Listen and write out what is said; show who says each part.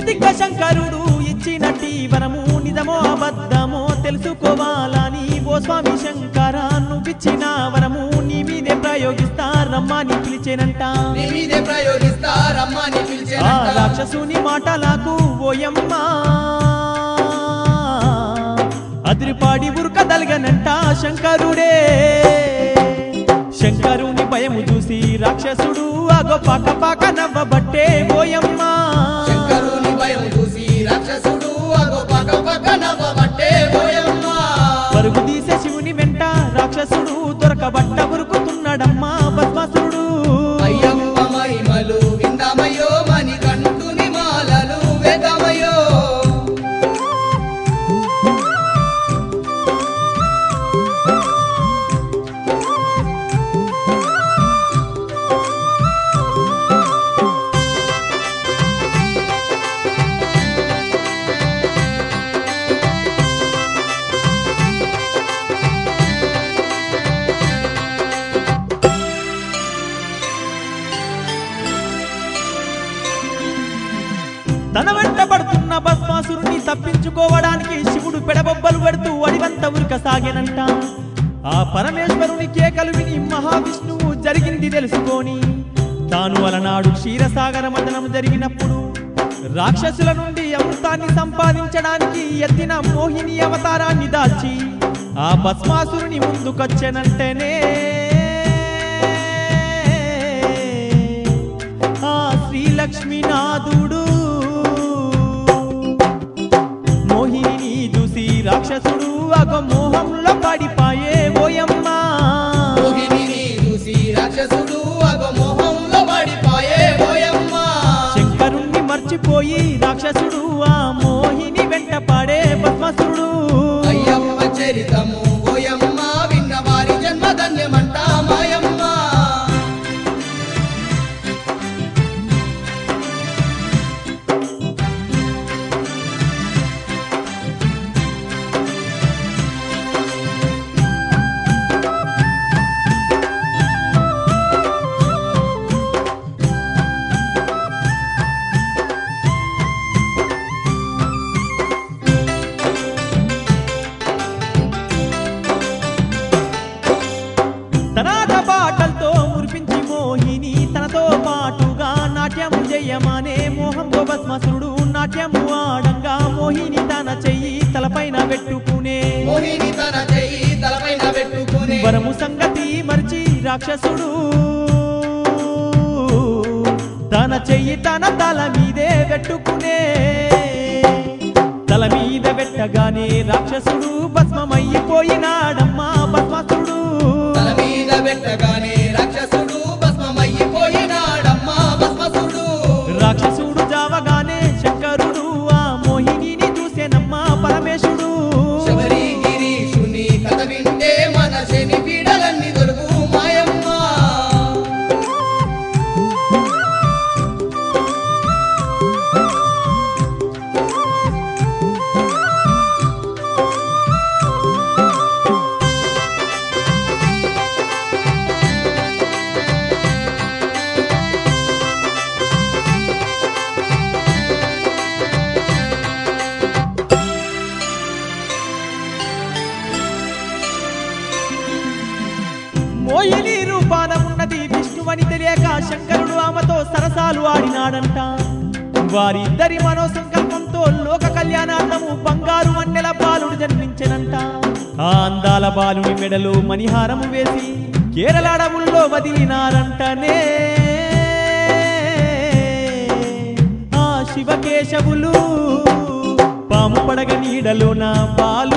Speaker 1: చతుర్దిగ్గ శంకరుడు ఇచ్చినట్టి వరము నిజమో అబద్ధమో తెలుసుకోవాలని ఓ స్వామి శంకర నువ్విచ్చిన వరము నీ మీదే ప్రయోగిస్తా రమ్మని పిలిచేనంట
Speaker 2: నీ మీదే ప్రయోగిస్తారమ్మని
Speaker 1: ఆ
Speaker 2: పిలిచేనంట
Speaker 1: రాక్షసుని మాటలకు ఓయమ్మా అదిరిపాడి ఉరకదలగనంట శంకరుడే శంకరుని భయము చూసి రాక్షసుడు అగో పాక పాక నవ్వబట్టే ఓయమ్మా
Speaker 2: శంకరుని భయం చూసి రాక్షసుడు అగో పక్క పక్క నవ్వబట్టే పోయమ్మ
Speaker 1: పరుగు తీసే శివుని వెంట రాక్షసుడు దొరకబట్ట ఉరుకుతున్నాడమ్మా భస్మాసురుడు
Speaker 2: అయ్యమ్మ మహిమలు విందామయ్యో మని కంటుని మాలలు వేదమయ్యో
Speaker 1: తన వెంట పడుతున్న భస్మాసురుని తప్పించుకోవడానికి శివుడు పెడబొబ్బలు పెడుతూ అడివంత ఉరక సాగెనంట ఆ పరమేశ్వరుని కేకలు విని మహావిష్ణువు జరిగింది తెలుసుకొని తాను అలనాడు క్షీరసాగర మదనం జరిగినప్పుడు రాక్షసుల నుండి అమృతాన్ని సంపాదించడానికి ఎత్తిన మోహిని అవతారాన్ని దాల్చి ఆ భస్మాసురుని ముందుకొచ్చెనంటేనే ఆ శ్రీలక్ష్మీనాథుడు మోహిని చూసి రాక్షసుడు అగ మోహంలో పడిపాయే ఓయమ్మా
Speaker 2: మోహినిని చూసి రాక్షసుడు అగో మోహంలో పడిపోయే పోయమ్మ
Speaker 1: శంకరుణ్ణి మర్చిపోయి రాక్షసుడు ఆ మోహిని వెంట పాడే పద్మసురుడు
Speaker 2: అయ్యమ్మ చరితము పోయమ్మ విన్న వారి జన్మ ధన్యమంట మాయమ్మ
Speaker 1: తనాట పాటలతో మురిపించి మోహిని తనతో పాటుగా నాట్యము జయమానే మోహంతో భస్మసురుడు నాట్యము ఆడంగా మోహిని తన చెయ్యి తలపైన పెట్టుకునే
Speaker 2: మోహిని తన చెయ్యి తలపైన పెట్టుకుని
Speaker 1: వరము సంగతి మరిచి రాక్షసుడు తన చెయ్యి తన తల మీదే పెట్టుకునే తల మీద పెట్టగానే రాక్షసుడు భస్మమయ్యిపోయినాడమ్మా భస్మాసుడు
Speaker 2: తల మీద పెట్టగానే రాక్షసుడు భస్మమయ్యిపోయినాడమ్మా భస్మసుడు
Speaker 1: రాక్షసుడు జావగానే శంకరుడు ఆ మోహిని చూసేనమ్మా పరమేశుడు
Speaker 2: శబరి గిరీషుని కథ వింటే మన శని పీడలన్నీ దొరుకు మాయమ్మ
Speaker 1: మోహిని రూపాన ఉన్నది విష్ణువని తెలియక శంకరుడు ఆమెతో సరసాలు ఆడినాడంట వారిద్దరి మనోసంకల్పంతో లోక కళ్యాణార్థము బంగారు మన్నెల బాలుడు జన్మించెనంట ఆ అందాల బాలుని మెడలో మణిహారము వేసి కేరళ అడవుల్లో వదిలినారంటనే ఆ శివకేశవులు పాము పడగ నీడలోన బాలు